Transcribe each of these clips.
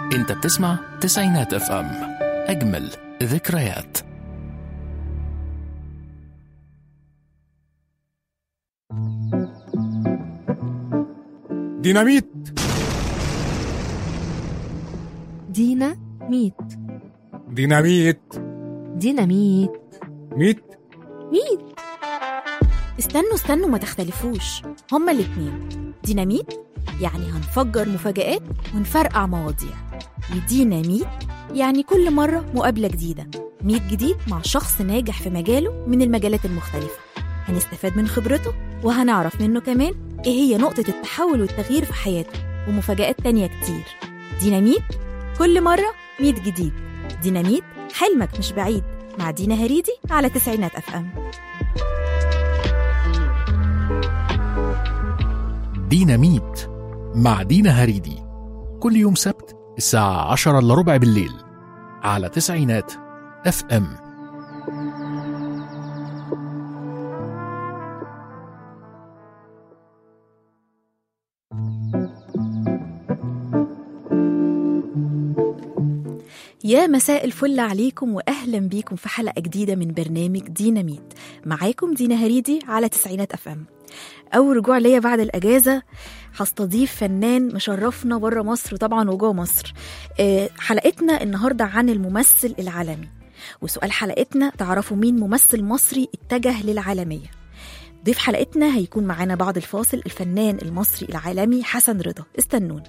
انت بتسمع تسعينات اف ام اجمل ذكريات ديناميت دينا ميت ديناميت ديناميت ميت ميت استنوا استنوا ما تختلفوش هما الاتنين ديناميت يعني هنفجر مفاجآت ونفرقع مواضيع وديناميت يعني كل مرة مقابلة جديدة ميت جديد مع شخص ناجح في مجاله من المجالات المختلفة هنستفاد من خبرته وهنعرف منه كمان ايه هي نقطة التحول والتغيير في حياته ومفاجآت تانية كتير ديناميت كل مرة ميت جديد ديناميت حلمك مش بعيد مع دينا هريدي على تسعينات اف ام ديناميت مع دينا هريدي كل يوم سبت الساعة عشرة إلا ربع بالليل على تسعينات اف ام يا مساء الفل عليكم واهلا بيكم في حلقه جديده من برنامج ديناميت معاكم دينا هريدي على تسعينات اف ام اول رجوع ليا بعد الاجازه هستضيف فنان مشرفنا بره مصر طبعا وجوه مصر آه، حلقتنا النهارده عن الممثل العالمي وسؤال حلقتنا تعرفوا مين ممثل مصري اتجه للعالميه ضيف حلقتنا هيكون معانا بعد الفاصل الفنان المصري العالمي حسن رضا استنونا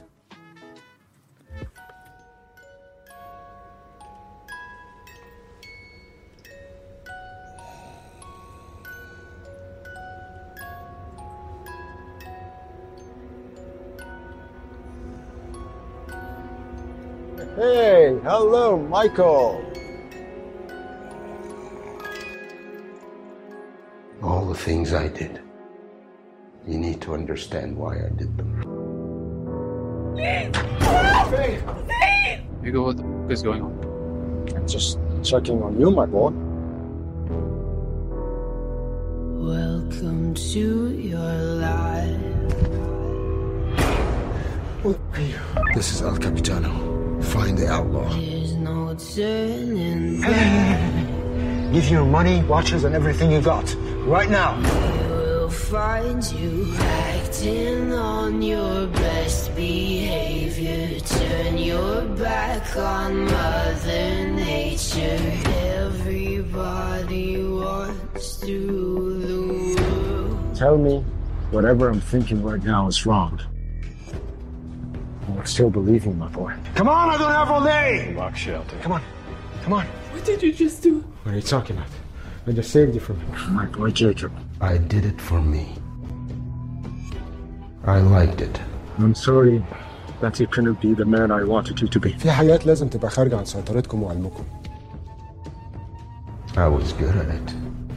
Hey, hello, Michael. All the things I did. You need to understand why I did them. Hugo, what the f- is going on? I'm just checking on you, my boy. Welcome to your life. This is El Capitano. Find the outlaw. There's no turning back. Give your money, watches, and everything you got. Right now. We'll find you acting on your best behavior. Turn your back on Mother Nature. Everybody wants to rule the world. Tell me whatever I'm thinking right now is wrong. I still believe in my boy. Come on, I don't have all day! Lock shelter. Come on. Come on. What did you just do? What are you talking about? I just saved you from him. My boy Jacob. I did it for me. I liked it. I'm sorry that you couldn't be the man I wanted you to be. في حاجات لازم تبقى خارجة عن سيطرتكم وعلمكم I was good at it.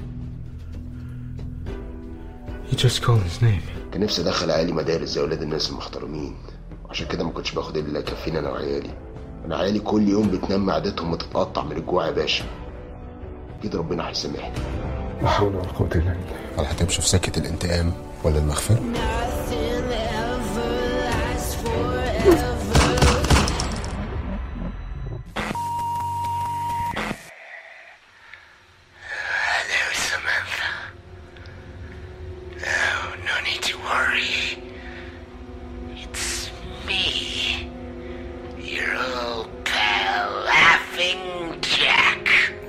You just called his name. كان نفسي ادخل عيالي مدارس زي اولاد الناس المحترمين وعشان كده ما كنتش باخد اللي يكفيني انا وعيالي انا عيالي كل يوم بتنام معدتهم وتتقطع من الجوع يا باشا اكيد ربنا هيسامحني لا حول ولا قوة إلا بالله. هل هتمشي في سكة الانتقام ولا المغفرة؟ Nothing ever lasts forever. Hello, Samantha. Oh, no need to worry. It's me, your old pal, Laughing Jack.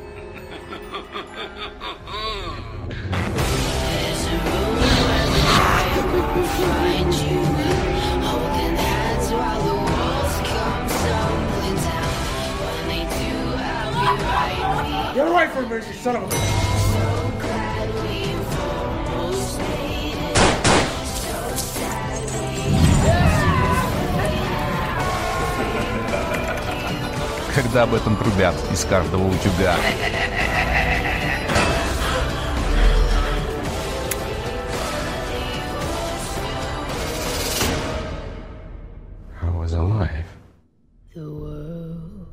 There's a room where the fire will find you. Holding hands while the walls come tumbling down. When they do, I'll be right Get away from me, you son of a... So glad we've almost made it. So sadly. когда об этом трубят из каждого утюга. I was alive. The world.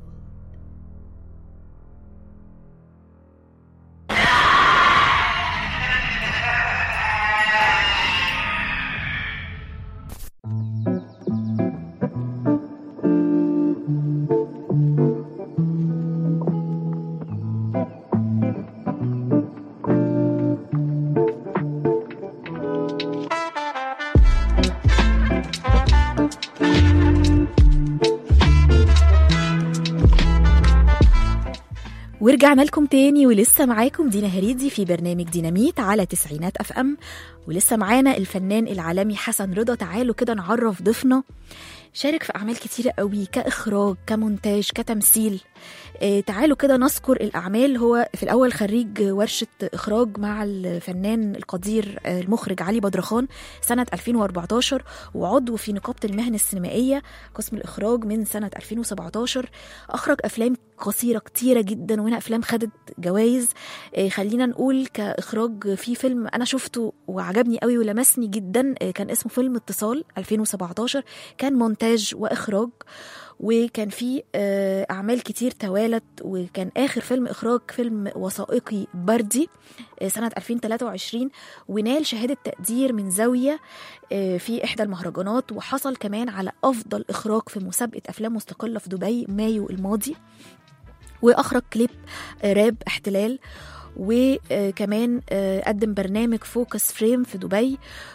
ورجعنا لكم تاني ولسه معاكم دينا هريدي في برنامج ديناميت على تسعينات اف ام ولسه معانا الفنان العالمي حسن رضا تعالوا كده نعرف ضيفنا شارك في اعمال كتيره قوي كاخراج كمونتاج كتمثيل آه تعالوا كده نذكر الاعمال هو في الاول خريج ورشه اخراج مع الفنان القدير آه المخرج علي بدرخان سنه 2014 وعضو في نقابه المهن السينمائيه قسم الاخراج من سنه 2017 اخرج افلام قصيره كتيره جدا وهنا افلام خدت جوائز آه خلينا نقول كاخراج في فيلم انا شفته وعجبني قوي ولمسني جدا آه كان اسمه فيلم اتصال 2017 كان مونتاج واخراج وكان في آه، اعمال كتير توالت وكان اخر فيلم اخراج فيلم وثائقي بردي آه، سنه 2023 ونال شهاده تقدير من زاويه آه، في احدى المهرجانات وحصل كمان على افضل اخراج في مسابقه افلام مستقله في دبي مايو الماضي واخرج كليب آه، راب احتلال وكمان آه، قدم برنامج فوكس فريم في دبي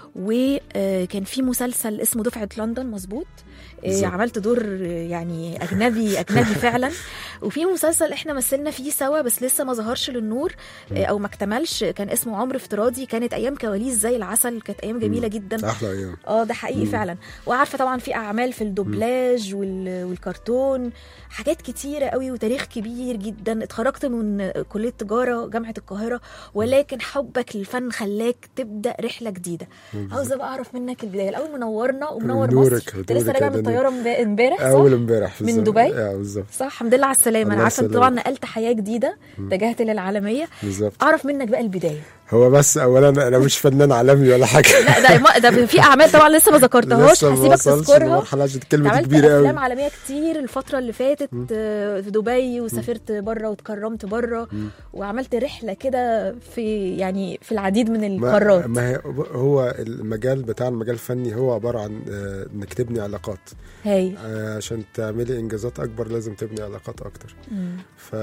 وكان في مسلسل اسمه دفعة لندن مظبوط آه، بالظبط. عملت دور آه، يعني أجنبي أجنبي فعلا وفي مسلسل احنا مثلنا فيه سوا بس لسه ما ظهرش للنور آه، أو ما اكتملش كان اسمه عمر افتراضي كانت أيام كواليس زي العسل كانت أيام جميلة جدا احلى ايام اه ده حقيقي فعلا وعارفه طبعا في اعمال في الدوبلاج وال... والكرتون حاجات كتيره قوي وتاريخ كبير جدا اتخرجت من كليه تجاره جامعه القاهره ولكن حبك للفن خلاك تبدا رحله جديده عاوزه بقى اعرف منك البدايه الاول منورنا ومنور نورك، مصر انت لسه نورك راجع يا من دنيا. الطياره امب- امبارح صح اول امبارح من بالظبط. دبي؟ اه بالظبط صح الحمد لله على السلامه انا الله عارفه انت يسلمك. طبعا نقلت حياه جديده اتجهت للعالميه بالظبط اعرف منك بقى البدايه هو بس اولا انا مش فنان عالمي ولا حاجه لا ده ما- ده في اعمال طبعا لسه ما ذكرتهاش لسه ما هسيبك وصلش تذكرها للمرحله عشان الكلمه دي عملت كبيره افلام قوي عالميه كتير الفتره اللي فاتت آه، في دبي وسافرت بره واتكرمت بره وعملت رحله كده في يعني في العديد من القارات ما هي هو المجال بتاع المجال الفني هو عباره عن آه، انك تبني علاقات هاي آه، عشان تعملي انجازات اكبر لازم تبني علاقات اكتر مم. ف...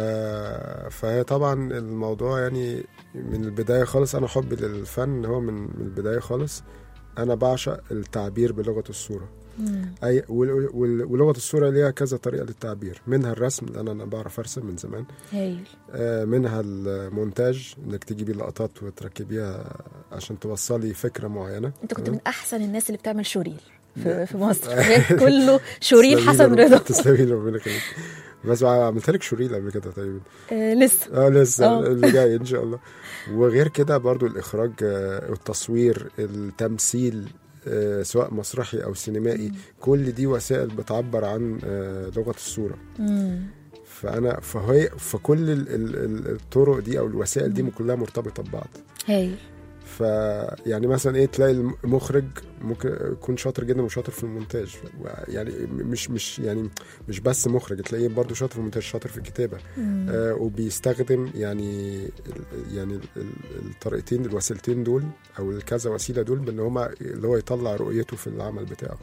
فهي طبعا الموضوع يعني من البدايه خالص انا حبي للفن هو من من البدايه خالص انا بعشق التعبير بلغه الصوره مم. اي وال... وال... ولغه الصوره ليها كذا طريقه للتعبير منها الرسم لان انا بعرف ارسم من زمان هايل آه، منها المونتاج انك تجيبي لقطات وتركبيها عشان توصلي فكره معينه انت كنت تمام؟ من احسن الناس اللي بتعمل شوريل في, في مصر كله شوريل تسلمي حسن لي- رضا تسلمي لي ربنا يخليك بس عملت لك شوريل قبل كده تقريبا آه لسه اه لسه آه. اللي جاي ان شاء الله وغير كده برضو الاخراج آه، التصوير التمثيل آه، سواء مسرحي او سينمائي كل دي وسائل بتعبر عن آه، لغه الصوره مم. فانا فهي فكل ال- ال- ال- الطرق دي او الوسائل دي كلها مرتبطه ببعض هايل فيعني مثلا ايه تلاقي المخرج ممكن يكون شاطر جدا وشاطر في المونتاج يعني مش مش يعني مش بس مخرج تلاقيه برضه شاطر في المونتاج شاطر في الكتابه مم. آه وبيستخدم يعني ال- يعني ال- ال- الطريقتين الوسيلتين دول او الكذا وسيله دول بان هما اللي هو يطلع رؤيته في العمل بتاعه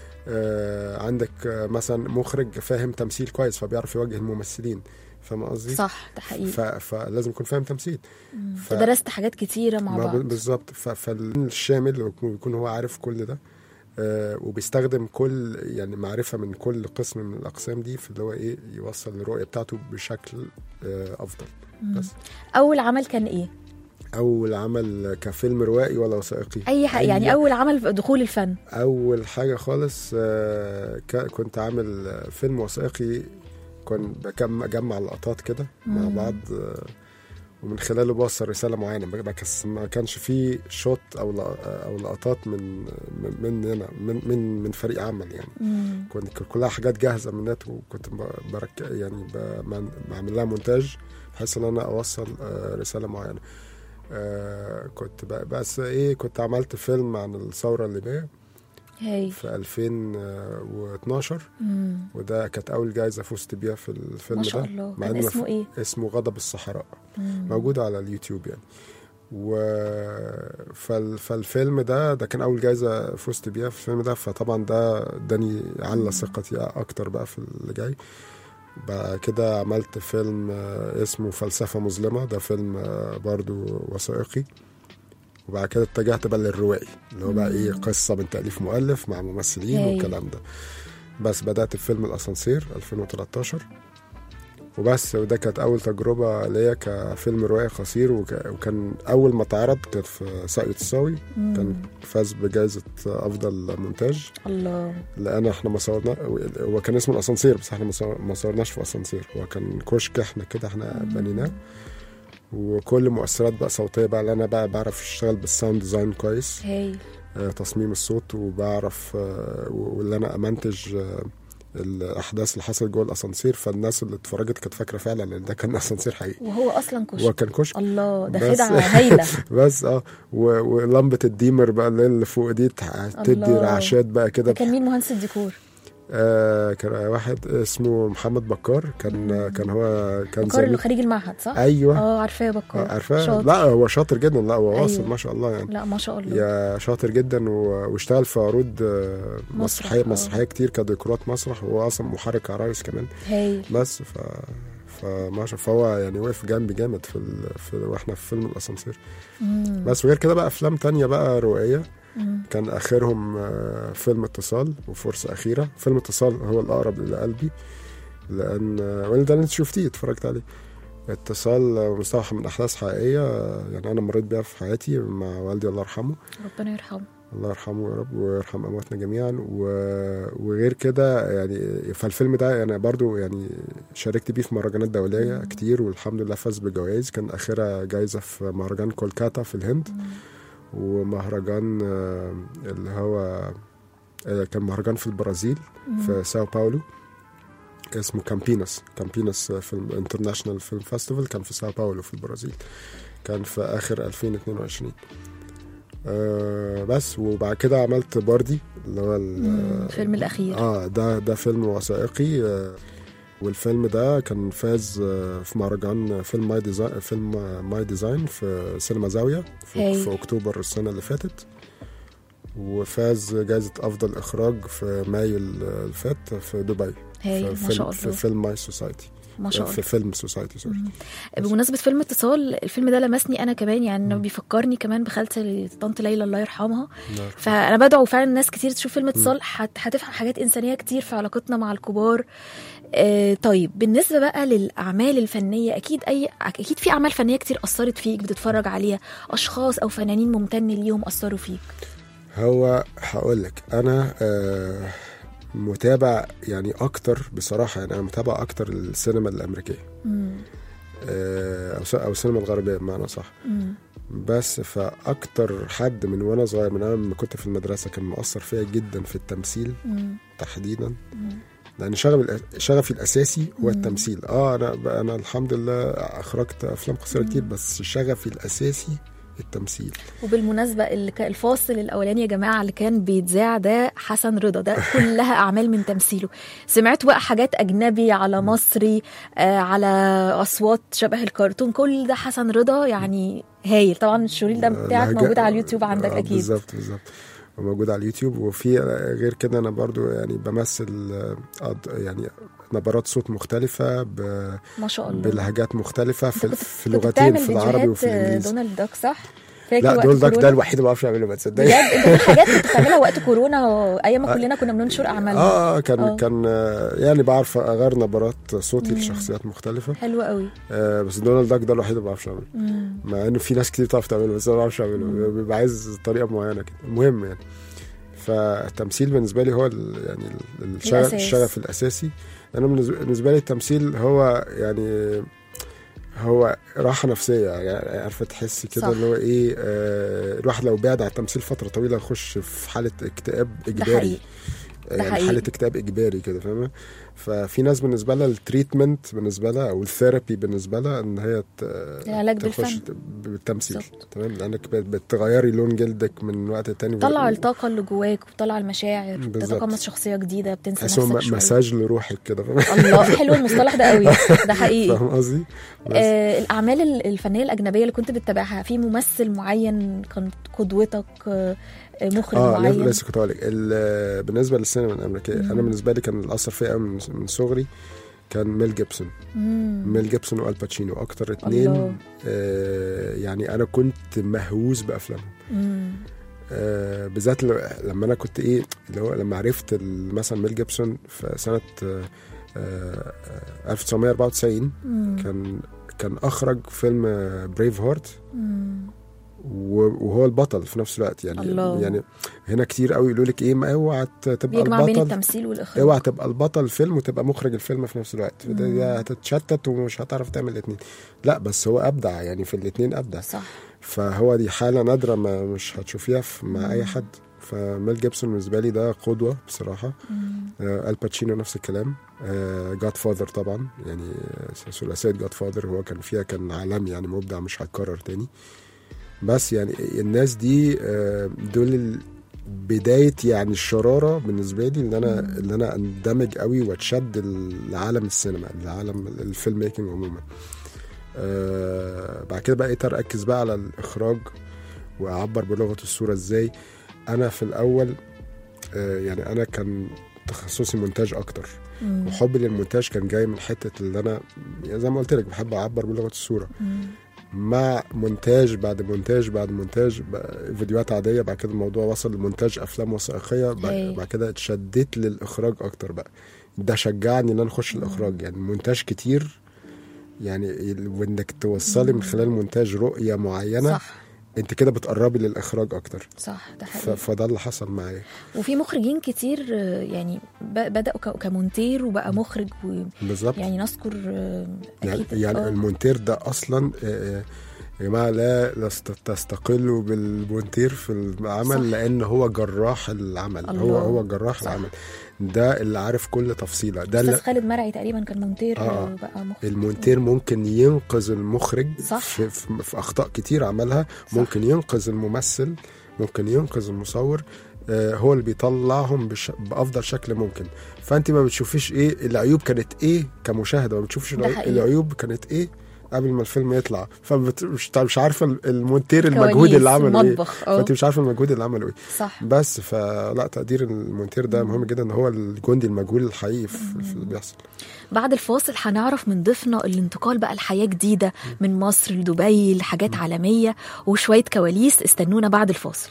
آه عندك آه، مثلا مخرج فاهم تمثيل كويس فبيعرف يوجه الممثلين فاهم قصدي؟ صح ده حقيقي ف... فلازم يكون فاهم تمثيل ف... درست حاجات كتيره مع ما بعض ب- بالظبط ف- فالشامل بيكون هو عارف كل ده آه وبيستخدم كل يعني معرفه من كل قسم من الاقسام دي في اللي هو ايه يوصل الرؤيه بتاعته بشكل آه افضل بس اول عمل كان ايه اول عمل كفيلم روائي ولا وثائقي اي حاجه يعني اول عمل في دخول الفن اول حاجه خالص آه ك- كنت عامل آه، فيلم وثائقي كنت بجمع جمع لقطات كده مع مم. بعض آه، ومن خلاله بوصل رساله معينه ما بس ما كانش فيه شوت او لق- او لقطات من من مننا من من من فريق عمل يعني مم. كنت كانت كلها حاجات جاهزه من النت وكنت ب- برك يعني ب- بعمل- بعمل لها مونتاج بحيث ان انا اوصل آه، رساله معينه آه، كنت ب- بس ايه كنت عملت فيلم عن الثوره الليبيه هايل في 2012 مم. وده كانت اول جايزه فزت بيها في الفيلم ما ده شاء الله مع كان إنه اسمه ايه اسمه غضب الصحراء مم. موجود على اليوتيوب يعني و فال... فالفيلم ده ده كان اول جايزه فزت بيها في الفيلم ده فطبعا ده اداني على ثقتي اكتر بقى في اللي جاي بعد كده عملت فيلم آه، اسمه فلسفه مظلمه ده فيلم آه، برضو وثائقي وبعد كده اتجهت بقى للروائي اللي هو بقى ايه قصه من تاليف مؤلف مع ممثلين هايل. والكلام ده بس بدات بفيلم الاسانسير 2013 وبس وده كانت اول تجربه ليا كفيلم روائي قصير وك... وكان اول ما اتعرض كانت في ساقية الصاوي كان فاز بجائزه افضل مونتاج الله لان احنا ما صورنا هو كان اسمه الاسانسير بس احنا ما صور- ما صورناش في اسانسير هو كان كشك احنا كده احنا بنيناه وكل مؤثرات بقى صوتيه بقى اللي انا بقى بعرف اشتغل بالساوند ديزاين كويس هايل آه، تصميم الصوت وبعرف آه، واللي انا امنتج آه، الاحداث اللي حصلت جوه الاسانسير فالناس اللي اتفرجت كانت فاكره فعلا ان ده كان اسانسير حقيقي وهو اصلا كشك هو كان كشك الله ده بس- خدعه هايله بس اه و- ولمبه الديمر بقى اللي اللي فوق دي تح- تدي الله. رعشات بقى كده كان مين مهندس الديكور آه كان واحد اسمه محمد بكار كان كان هو كان بكار اللي زميل خريج المعهد صح؟ ايوه اه عارفاه بكار عارفاه شاطر. لا هو شاطر جدا لا هو واصل أيوة. ما شاء الله يعني لا ما شاء الله يا شاطر جدا و- واشتغل في عروض آه، مسرح، مسرحيه آه. مسرحيه كتير كديكورات مسرح وهو اصلا محرك عرايس كمان هايل بس ف فما شاء فهو يعني وقف جنبي جامد في, ال... في واحنا في فيلم الاسانسير مم. بس وغير كده بقى افلام تانية بقى روائيه مم. كان اخرهم آه، فيلم اتصال وفرصه اخيره فيلم اتصال هو الاقرب لقلبي لان آه، ولا ده اللي انت شفتيه اتفرجت عليه اتصال آه، مستوحى من احداث حقيقيه آه، يعني انا مريت بيها في حياتي مع والدي الله يرحمه ربنا يرحمه الله يرحمه يا رب ويرحم امواتنا جميعا و... وغير كده يعني فالفيلم ده يعني برضو يعني شاركت بيه في مهرجانات دوليه كتير والحمد لله فاز بجوائز كان اخرها جايزه في مهرجان كولكاتا في الهند ومهرجان آه، اللي هو آه، كان مهرجان في البرازيل في ساو باولو اسمه كامبيناس كامبيناس فيلم انترناشونال فيلم فيستيفال كان في ساو باولو في البرازيل كان في اخر 2022 آه بس وبعد كده عملت باردي اللي هو ال- مم. الفيلم الأخير. اه ده ده فيلم وثائقي آه والفيلم ده كان فاز آه في مهرجان فيلم ماي ديزاين فيلم ماي ديزاين في سينما زاويه في, هايل. في اكتوبر السنه اللي فاتت وفاز جائزه افضل اخراج في مايو اللي فات في دبي هايل في ما شاء فيلم في الله فيلم ماي سوسايتي ما شاء في الله فيلم سوسايتي سوري بمناسبة فيلم اتصال الفيلم ده لمسني أنا كمان يعني إنه بيفكرني كمان بخالتي طنط ليلى الله يرحمها نعم. فأنا بدعو فعلا ناس كتير تشوف فيلم اتصال هت- هتفهم حاجات إنسانية كتير في علاقتنا مع الكبار آه طيب بالنسبة بقى للأعمال الفنية أكيد أي أكيد في أعمال فنية كتير أثرت فيك بتتفرج عليها أشخاص أو فنانين ممتن ليهم أثروا فيك هو هقول لك انا آه متابع يعني اكتر بصراحه يعني انا متابع اكتر السينما الامريكيه مم. آه او س- او السينما الغربيه بمعنى صح مم. بس فاكتر حد من وانا صغير من انا لما كنت في المدرسه كان مؤثر فيا جدا في التمثيل مم. تحديدا لان شغفي الأ- شغفي الاساسي هو التمثيل اه انا انا الحمد لله اخرجت افلام قصيره كتير بس شغفي الاساسي التمثيل وبالمناسبة اللي كان الفاصل الأولاني يا جماعة اللي كان بيتذاع ده حسن رضا ده كلها أعمال من تمثيله سمعت بقى حاجات أجنبي على مصري آه على أصوات شبه الكرتون كل ده حسن رضا يعني هايل طبعا الشريط ده بتاعك لهجة- موجود على اليوتيوب عندك آه، أكيد بالظبط بالظبط موجود على اليوتيوب وفي غير كده انا برضو يعني بمثل آه، أض- يعني نبرات صوت مختلفة ب- ما شاء الله بلهجات مختلفة في, أنت كنت- في كنت لغتين بتعمل في العربي فيديوهات وفي الانجليزي دونالد داك صح؟ فاكر لا وقت دول داك ده كورونا؟ الوحيد اللي ما بعرفش اعمله ما بجد تصدقني انت في حاجات كنت بتعملها وقت كورونا ايام ما كلنا كنا بننشر اعمالنا اه آه، كان آه. كان آه، يعني بعرف اغير نبرات صوتي لشخصيات مختلفة حلوة قوي آه بس دونالد داك ده الوحيد اللي ما بعرفش اعمله مم. مع انه في ناس كتير بتعرف تعمله بس انا ما بعرفش اعمله بيبقى عايز طريقه معينه كده المهم يعني فالتمثيل بالنسبه لي هو ال يعني ال- الشغف, الأساس. الشغف الاساسي انا بالنسبه بالنسبة لي التمثيل هو يعني هو راحه نفسيه يعني عارفه تحسي كده صح. اللي هو ايه آه الواحد لو بعد عن التمثيل فتره طويله يخش في حاله اكتئاب ده اجباري حقيقي ده يعني حقيقي. حاله اكتئاب اجباري كده فاهمه ففي ناس بالنسبه لها التريتمنت بالنسبه لها او الثيرابي بالنسبه لها ان هي ت- العلاج تخش بالفن. بالتمثيل بالظبط. تمام لانك بت- بتغيري لون جلدك من وقت لتاني طلع الطاقة اللي جواك وطلع المشاعر بالظبط. بتتقمص شخصية جديدة بتنسى تحس هو نفسك م- شوية مساج لروحك كده فاهم الله حلو المصطلح ده قوي ده حقيقي فاهم قصدي؟ بس آه الأعمال ال- الفنية الأجنبية اللي كنت بتتابعها في ممثل معين كان قدوتك آه آه، مخرج اه معين لسه كنت هقول لك ال- بالنسبه للسينما الامريكيه انا بالنسبه لي كان اللي اثر فيا قوي من من صغري كان ميل جيبسون مم. ميل جيبسون والباتشينو اكتر اتنين الله. آه يعني انا كنت مهووس بافلامهم مم. آه بالذات لو- لما انا كنت ايه اللي هو لما عرفت ال- مثلا ميل جيبسون في سنه آه آه آه، 1994 مم. كان كان اخرج فيلم بريف هارت مم. وهو البطل في نفس الوقت يعني الله. يعني هنا كتير قوي يقولوا لك ايه ما اوعى ت- تبقى بيجمع بين البطل التمثيل والاخراج اوعى تبقى البطل الفيلم وتبقى مخرج الفيلم في نفس الوقت ده, مم. ده هتتشتت ومش هتعرف تعمل الاثنين لا بس هو ابدع يعني في الاثنين ابدع صح فهو دي حاله نادره ما مش هتشوفيها في مع اي حد فميل جيبسون بالنسبه لي ده قدوه بصراحه آه الباتشينو نفس الكلام جاد فاذر طبعا يعني آه، ثلاثيه جاد فاذر هو كان فيها كان عالمي يعني مبدع مش هيتكرر تاني بس يعني الناس دي آه، دول ال- بدايه يعني الشراره بالنسبه لي ان انا ان انا اندمج قوي واتشد لعالم السينما لعالم الفيلم ميكنج عموما آه بعد كده بقيت اركز بقى على الاخراج واعبر بلغه الصوره ازاي انا في الاول آه يعني انا كان تخصصي مونتاج اكتر مم. وحبي للمونتاج كان جاي من حته اللي انا يعني زي ما قلت لك بحب اعبر بلغه الصوره مم. مع مونتاج بعد مونتاج بعد مونتاج بقى فيديوهات عاديه بعد كده الموضوع وصل لمونتاج افلام وثائقيه هي. بعد بعد كده اتشدت للاخراج اكتر بقى ده شجعني ان انا اخش الاخراج يعني مونتاج كتير يعني ال- وانك توصلي من خلال مونتاج رؤيه معينه صح انت كده بتقربي للاخراج اكتر صح ده ف- حقيقي فده اللي حصل معايا وفي مخرجين كتير آه، يعني ب- بدأوا ك- كمونتير وبقى مخرج بالظبط ويعني نذكر آه، يعني, أكيد يعني آه. المونتير ده اصلا آه، آه، يا جماعه لا لا است- تستقلوا بالمونتير في العمل صح. لان هو جراح العمل الله. هو هو جراح صح. العمل ده اللي عارف كل تفصيله ده أستاذ اللي خالد مرعي تقريبا كان مونتير آه. آه. بقى مخرج المونتير ممكن ينقذ المخرج صح. في, في, في اخطاء كتير عملها ممكن ينقذ الممثل ممكن ينقذ المصور آه، هو اللي بيطلعهم بش... بافضل شكل ممكن فانت ما بتشوفيش ايه العيوب كانت ايه كمشاهده ما بتشوفش ده العيوب, حقيقي. العيوب كانت ايه قبل ما الفيلم يطلع فمش مش عارفه المونتير كواليس، المجهود اللي عمله ايه المطبخ، آه. فانت مش عارفه المجهود اللي عمله ايه صح بس فلا تقدير المونتير ده مهم جدا ان هو الجندي المجهول الحقيقي في, في اللي بيحصل بعد الفاصل هنعرف من ضيفنا الانتقال بقى لحياة جديدة من مصر لدبي لحاجات عالمية وشوية كواليس استنونا بعد الفاصل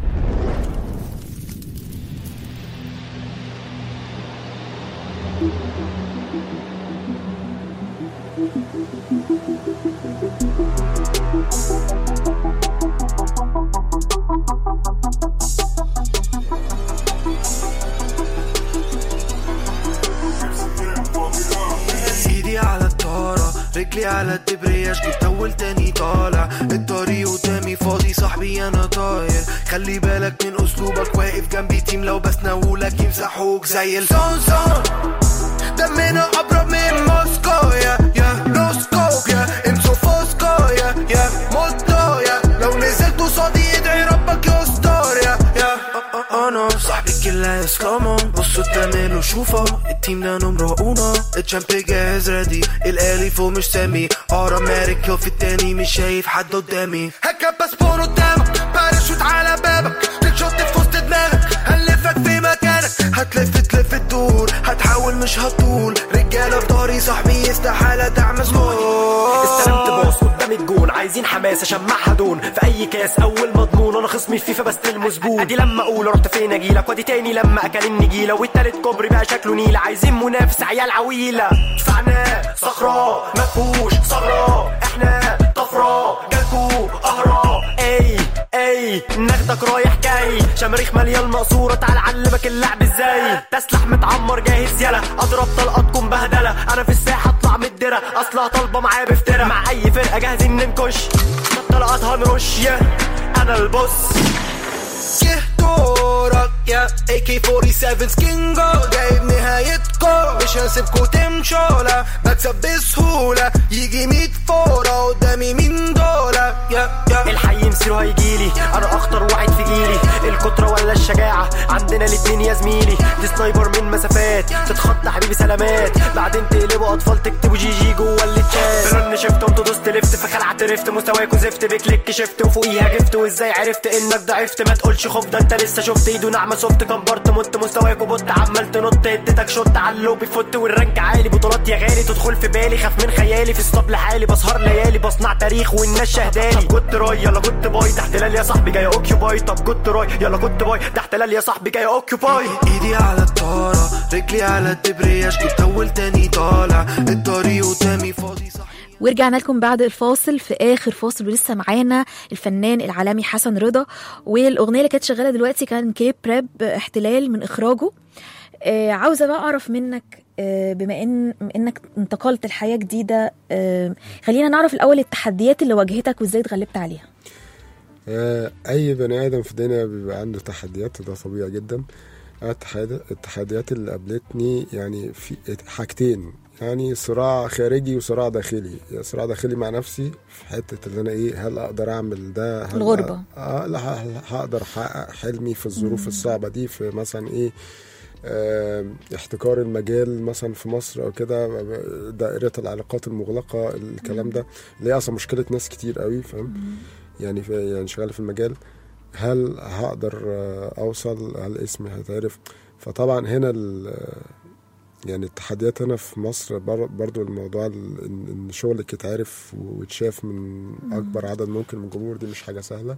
ايدي على الطارة رجلي على الدبرياج جيت اول تاني طالع الطريق قدامي فاضي صاحبي انا طاير خلي بالك من اسلوبك واقف جنبي تيم لو بسناولك يمسحوك زي الصون صون دمنا ابرد من موسكو يا يا روسكو يا امسو فوسكو يا يا موتو يا لو نزلت قصادي ادعي ربك يستر يا يا أ- أ- انا صاحبي كلها سلامون بصوا تعملوا شوفوا التيم ده نمرة اونو الشامب جاهز ريدي الالي فوق مش سامي اوتوماتيك كيل في التاني مش شايف حد قدامي هكا باسبور قدامك باراشوت على بابك تنشط في وسط دماغك هنلفك في مكانك هتلف تلف الدور هتحاول مش هتطول رجاله في داري صاحبي استحاله دعم سكور استلمت باص قدام الجون عايزين حماس اشمعها دون في اي كاس اول مضمون انا خصمي في فيفا بستلمه زبون ادي لما اقول رحت فين اجيلك وادي تاني لما اكل النجيله والتالت كوبري بقى شكله نيله عايزين منافس عيال عويله دفعناه صخرة مفهوش ثغرة احنا طفرة جاكو قهرة اي اي ناخدك رايح جاي شماريخ ماليه المقصوره تعال علمك اللعب ازاي تسلح متعمر جاهز يلا اضرب طلقاتكم بهدله انا في الساحه اطلع من الدرة اصلها طالبه معايا بفترة مع اي فرقه جاهزين ننكش طلقات هنرش يا انا البوس جه دورك يا AK 47 سكينجو جايب نهايتكو مش هسيبكو تمشوا لا بكسب بسهولة يجي 100 فورة قدامي مين دولة يا يا الحي مسيره هيجيلي انا اخطر واحد في جيلي الكترة ولا الشجاعة عندنا الاتنين يا زميلي دي سنايبر من مسافات تتخطى حبيبي سلامات بعدين تقلبوا اطفال تكتبوا جي جي جوه التشات رن شفت وانتوا دوست لفت فخلعت رفت مستواكوا زفت بكليك شفت وفوقيها جفت وازاي عرفت انك ضعفت ما تقولش خف ده انت انت لسه شفت ايده ناعمه سوفت كبرت مت مستواك وبط عمال تنط اديتك شوت على اللوب بيفوت والرانك عالي بطولات يا غالي تدخل في بالي خاف من خيالي في الصبل حالي بسهر ليالي بصنع تاريخ والناس شهدالي كنت راي يلا كنت باي تحت لال يا صاحبي جاي اوكيوباي طب كنت راي يلا كنت باي تحت لال يا صاحبي جاي اوكيوباي ايدي على الطارة رجلي على الدبرياج جبت اول تاني طالع الطريق قدامي فاضي صح ورجعنا لكم بعد الفاصل في اخر فاصل ولسه معانا الفنان العالمي حسن رضا والاغنيه اللي كانت شغاله دلوقتي كان كليب راب احتلال من اخراجه آه عاوزه بقى اعرف منك آه بما ان بما انك انتقلت لحياه جديده آه خلينا نعرف الاول التحديات اللي واجهتك وازاي اتغلبت عليها آه، اي بني ادم في الدنيا بيبقى عنده تحديات ده طبيعي جدا أنا التحد- التحديات اللي قابلتني يعني في حاجتين يعني صراع خارجي وصراع داخلي يعني صراع داخلي مع نفسي في حته اللي انا ايه هل اقدر اعمل ده هل الغربة. اه لا ه- هقدر احقق حلمي في الظروف الصعبه دي في مثلا ايه آه، احتكار المجال مثلا في مصر او كده دائره العلاقات المغلقه الكلام ده اللي هي اصلا مشكله ناس كتير قوي فاهم يعني في يعني شغال في المجال هل هقدر آه، اوصل هل اسمي هيتعرف فطبعا هنا ال- يعني التحديات هنا في مصر بر- برضو الموضوع ال- ان إن شغلك يتعرف ويتشاف من اكبر عدد ممكن من الجمهور دي مش حاجه سهله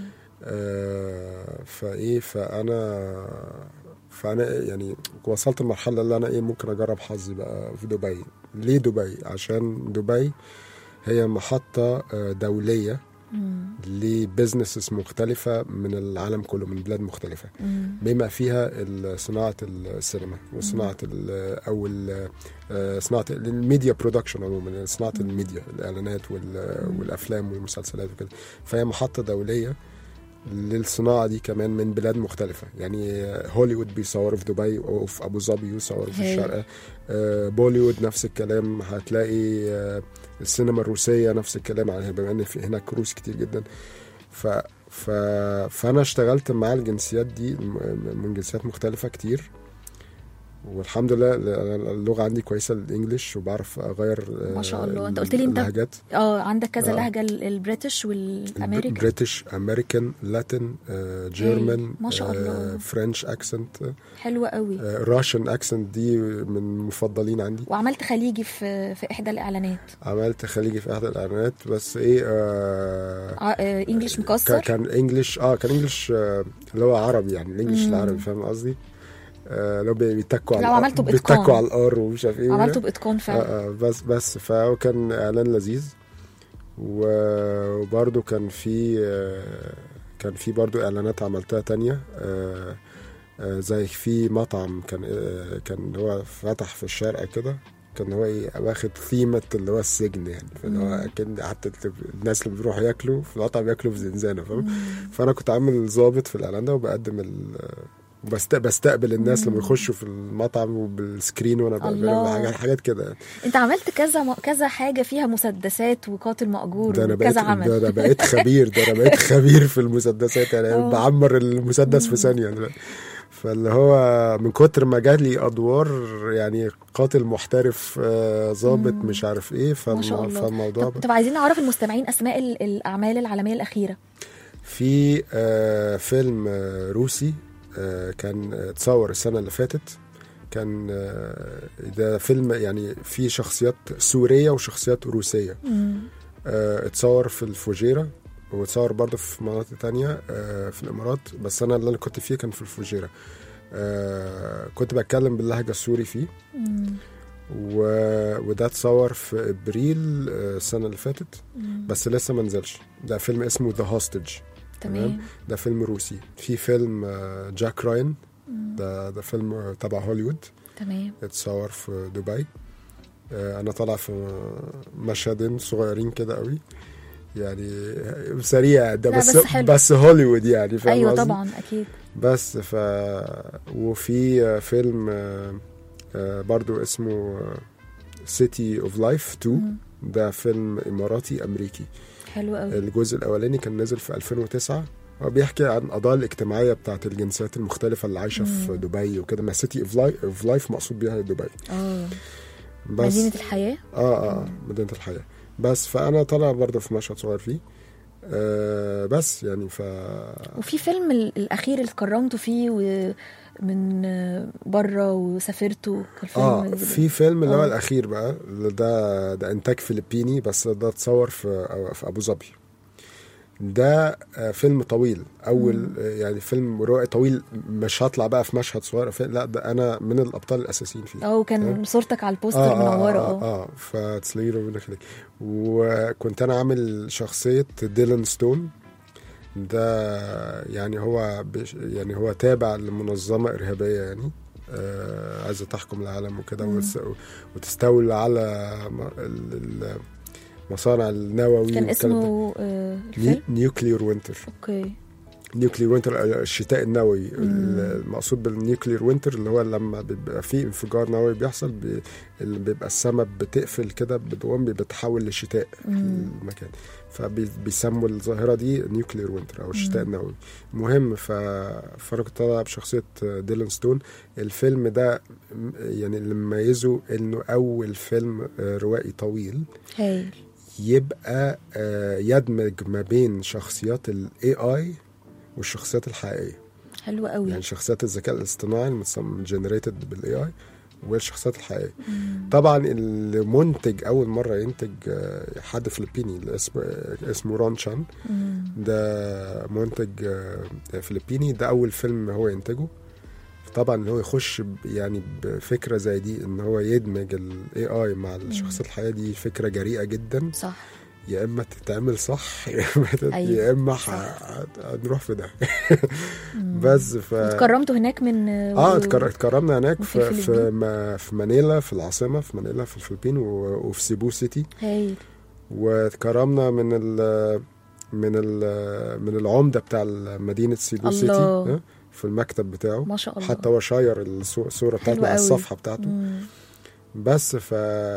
آه فايه فانا فانا يعني وصلت لمرحله اللي انا ايه ممكن اجرب حظي بقى في دبي ليه دبي عشان دبي هي محطه آه، دوليه لبزنسز مختلفة من العالم كله من بلاد مختلفة بما فيها ال- صناعة السينما وصناعة ال- أو ال- آه، صناعة الميديا برودكشن عموما صناعة الميديا الإعلانات وال- والأفلام والمسلسلات وكده فهي محطة دولية للصناعة دي كمان من بلاد مختلفة يعني هوليوود بيصوروا في دبي وفي أبو ظبي ويصوروا في هايل. الشارقة آه، بوليوود نفس الكلام هتلاقي آه، السينما الروسية نفس الكلام يعني بما ان في هناك روس كتير جدا ف ف فانا اشتغلت مع الجنسيات دي م- من جنسيات مختلفة كتير والحمد لله ال- اللغة عندي كويسة الانجليش وبعرف اغير آه، ما شاء الله. أنت قلت لي أنت اللهجات اه عندك كذا آه. لهجه ال- البريتش والامريكان بريتش امريكان لاتن جيرمان ما شاء الله. فرنش اكسنت حلوه قوي راشن اكسنت دي من المفضلين عندي وعملت خليجي في في احدى الاعلانات عملت خليجي في احد الاعلانات بس ايه آه ع- آه، انجليش كان مكسر كان انجلش اه كان انجلش آه اللي هو عربي يعني الانجلش مم. العربي فاهم قصدي؟ آه لو بي- بيتكوا على لو الآر- عملته بإتقان. بيتكوا على الار ومش عارف ايه عملته باتقان فعلا آه آه بس بس فهو كان اعلان لذيذ و- وبرضه كان في آه كان في برضه اعلانات عملتها تانية آه آه زي في مطعم كان آه كان هو فتح في الشارقة كده كان هو ايه واخد ثيمة اللي هو السجن يعني فاللي هو كان حتى الناس اللي بيروحوا ياكلوا في المطعم ياكلوا في زنزانة فاهم فانا كنت عامل ضابط في الاعلان ده وبقدم ال بست- بستقبل الناس لما يخشوا في المطعم وبالسكرين وانا بقابلهم الله. حاجات حاجات كده يعني. انت عملت كذا م... كذا حاجه فيها مسدسات وقاتل مأجور ده انا بقيت وكذا ده عمل انا بقيت خبير ده انا بقيت خبير في المسدسات يعني آه. بعمر المسدس في ثانيه دلوقتي فاللي هو من كتر ما جالي ادوار يعني قاتل محترف آه، ضابط مش عارف ايه ما شاء فالم- الله فالموضوع طب, طب عايزين نعرف المستمعين اسماء ال- الاعمال العالميه الاخيره في آه، فيلم آه، روسي آه، كان آه، اتصور السنة اللي فاتت كان آه، ده فيلم يعني فيه شخصيات سورية وشخصيات روسية آه، اتصور في الفجيرة واتصور برضه في مناطق تانية آه، في الإمارات بس أنا اللي أنا كنت فيه كان في الفجيرة آه، كنت بتكلم باللهجة السوري فيه و... وده اتصور في ابريل آه، السنه اللي فاتت بس لسه ما نزلش ده فيلم اسمه ذا هوستج تمام ده فيلم روسي في فيلم آه، جاك راين ده ده فيلم آه، تبع هوليوود تمام اتصور في دبي آه، انا طالع في مشهدين صغيرين كده قوي يعني سريع ده لا، بس بس حلو. بس هوليوود يعني فاهم ايوه قصدي؟ طبعا اكيد بس ف وفي آه، فيلم آه، آه، برضو اسمه سيتي اوف لايف 2 ده فيلم اماراتي امريكي حلو قوي الجزء الاولاني كان نزل في 2009 هو بيحكي عن القضايا الاجتماعيه بتاعت الجنسيات المختلفه اللي عايشه في دبي وكده ما سيتي اوف لايف مقصود بيها دبي اه بس مدينه الحياه اه اه مدينه الحياه بس فانا طالع برضه في مشهد صغير فيه آه بس يعني ف وفي فيلم ال- الاخير اللي اتكرمتوا فيه و من بره وسافرتوا كان فيلم اه في فيلم اللي هو آه. الاخير بقى اللي ده ده انتاج فلبيني بس ده اتصور في في ابو ظبي ده آه، فيلم طويل اول آه، يعني فيلم روائي طويل مش هطلع بقى في مشهد صغير في- لا ده انا من الابطال الاساسيين فيه اه وكان تمام؟ صورتك على البوستر منوره اه, اه آه, آه فتسلمي ربنا يخليك وكنت انا عامل شخصيه ديلان ستون ده يعني هو بش يعني هو تابع لمنظمه ارهابيه يعني آه عايزه تحكم العالم وكده مم. وتس- وتستولي على م- ال- ال- مصانع النووي كان والكلام ده. اسمه آه الفيلم نيوكلير وينتر اوكي نيوكلير وينتر الشتاء النووي مم. المقصود بالنيوكلير وينتر اللي هو لما بيبقى في انفجار نووي بيحصل بي اللي بيبقى السماء بتقفل كده بتقوم بتحول لشتاء في مم. المكان فبيسموا الظاهره دي نيوكلير وينتر او الشتاء مم. النووي المهم ف... فانا كنت طالع بشخصيه ديلان ستون الفيلم ده م- يعني اللي مميزه انه اول فيلم آه، روائي طويل هايل يبقى آه، يدمج ما بين شخصيات الاي اي والشخصيات الحقيقيه حلو قوي يعني شخصيات الذكاء الاصطناعي جنريتد بالاي اي والشخصيات الحقيقيه مم. طبعا المنتج اول مره ينتج آه، حد فلبيني اللي اسمه آه، اسمه رون شان مم. ده منتج آه، فلبيني ده اول فيلم هو ينتجه طبعا ان هو يخش ب- يعني بفكره زي دي ان هو يدمج الاي اي مع الشخصيات الحقيقيه دي فكره جريئه جدا صح يا اما تتعمل صح يا اما تت- أيوة، يا اما صح. ح- هنروح في ده مم. بس ف اتكرمتوا هناك من اه اتكر- اتكرمنا هناك وفي في في, الفلبين؟ ما في مانيلا في العاصمه في مانيلا في الفلبين و- وفي سيبو سيتي هايل واتكرمنا من ال من ال من العمده بتاع مدينه سيبو الله. سيتي آه، في المكتب بتاعه ما شاء الله حتى هو شاير الصو- الصوره بتاعته حلو على قوي. الصفحه بتاعته مم. بس ف...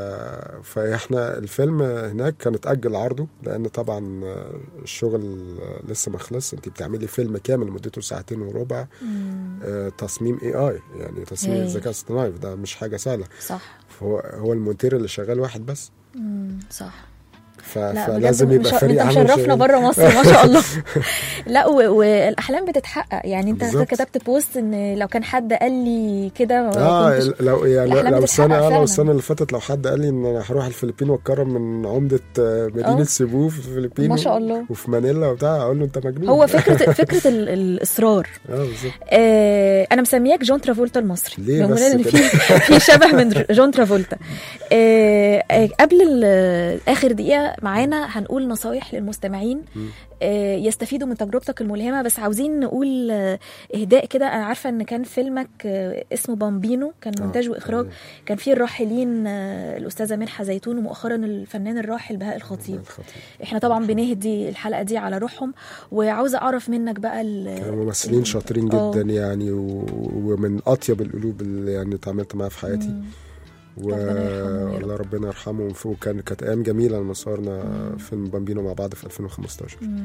فاحنا الفيلم هناك كان اتأجل عرضه لأن طبعا الشغل لسه ما خلص انت بتعملي فيلم كامل مدته ساعتين وربع مم. آه، تصميم اي اي يعني تصميم هايل. الذكاء الاصطناعي ده مش حاجة سهلة صح فهو هو المونتير اللي شغال واحد بس مم. صح ف... لا فلازم بجد يبقى مش- فريق انت عمل مشرفنا شغال. بره مصر ما شاء الله لا و... والاحلام بتتحقق يعني انت بالظبط. كتبت بوست ان لو كان حد قال لي كده ما اه كنتش لو يعني الأحلام لو بتتحقق السنه اه فعلاً. لو السنه اللي فاتت لو حد قال لي ان انا هروح الفلبين واتكرم من عمده آه، مدينه آه. سيبو في الفلبين ما شاء الله. وفي مانيلا وبتاع اقول له انت مجنون هو فكره فكره ال... الاصرار اه بالظبط آه انا مسمياك جون ترافولتا المصري ليه بما بس ان كده؟ في في شبه من جون ترافولتا آه آه قبل ال- اخر دقيقه معانا هنقول نصايح للمستمعين مم. آه يستفيدوا من تجربتك الملهمه بس عاوزين نقول آه اهداء كده انا عارفه ان كان فيلمك آه اسمه بامبينو كان آه، مونتاج واخراج تمام. كان فيه الراحلين آه الاستاذه منحه زيتون ومؤخرا الفنان الراحل بهاء الخطيب الخطيب. احنا طبعا بنهدي الحلقه دي على روحهم وعاوزه اعرف منك بقى ال- كانوا ممثلين شاطرين آه. جدا يعني و... ومن اطيب القلوب اللي يعني اتعاملت معاها في حياتي مم. و ربنا يرحمهم يا رب. الله ربنا يرحمهم وكان كانت ايام جميله لما صورنا فيلم بامبينو مع بعض في 2015 مم.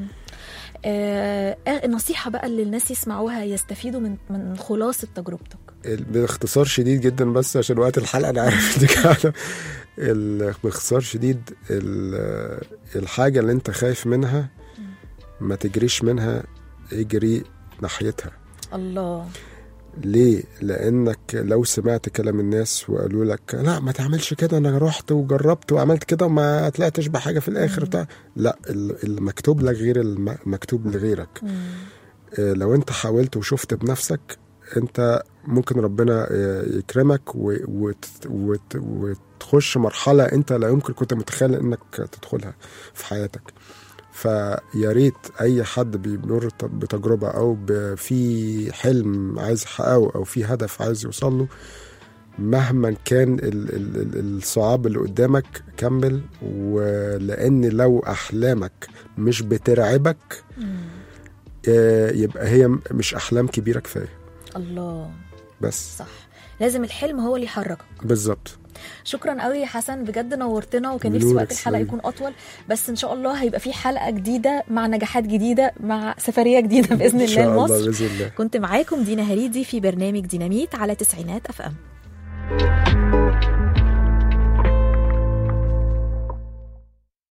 آه آه، نصيحة بقى اللي الناس يسمعوها يستفيدوا من من خلاصة تجربتك ال- باختصار شديد جدا بس عشان وقت الحلقه انا عارف دي كده ال- باختصار شديد ال- الحاجه اللي انت خايف منها ما تجريش منها اجري ناحيتها الله ليه؟ لأنك لو سمعت كلام الناس وقالوا لك لا ما تعملش كده أنا رحت وجربت وعملت كده وما طلعتش بحاجة في الآخر بتاع لا ال- المكتوب لك غير الم- المكتوب لغيرك آه، لو أنت حاولت وشفت بنفسك أنت ممكن ربنا آه، يكرمك و- وت- وت- وتخش مرحلة أنت لا يمكن كنت متخيل إنك تدخلها في حياتك فيا ريت اي حد بيمر ت- بتجربه او ب- في حلم عايز يحققه او في هدف عايز يوصل له مهما كان ال- ال- ال- الصعاب اللي قدامك كمل ولان لو احلامك مش بترعبك آه، يبقى هي م- مش احلام كبيره كفايه الله بس صح لازم الحلم هو اللي يحركك بالظبط شكرا قوي يا حسن بجد نورتنا وكان نفسي بنورك وقت الحلقه سلام. يكون اطول بس ان شاء الله هيبقى في حلقه جديده مع نجاحات جديده مع سفريه جديده باذن ان الله شاء الله لمصر باذن الله كنت معاكم دينا هريدي في برنامج ديناميت على تسعينات اف ام